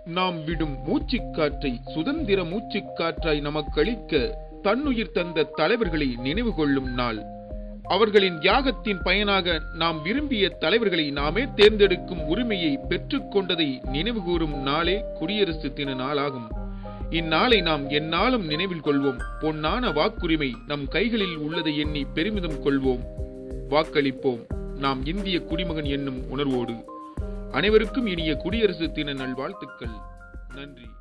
நாம் விடும் மூச்சுக்காற்றை சுதந்திர மூச்சுக்காற்றாய் நமக்களிக்க தன்னுயிர் தந்த தலைவர்களை நினைவு கொள்ளும் நாள் அவர்களின் தியாகத்தின் பயனாக நாம் விரும்பிய தலைவர்களை நாமே தேர்ந்தெடுக்கும் உரிமையை பெற்றுக்கொண்டதை நினைவுகூரும் நாளே குடியரசு தின நாளாகும் இந்நாளை நாம் எந்நாளும் நினைவில் கொள்வோம் பொன்னான வாக்குரிமை நம் கைகளில் உள்ளதை எண்ணி பெருமிதம் கொள்வோம் வாக்களிப்போம் நாம் இந்திய குடிமகன் என்னும் உணர்வோடு அனைவருக்கும் இனிய குடியரசு தின நல்வாழ்த்துக்கள் நன்றி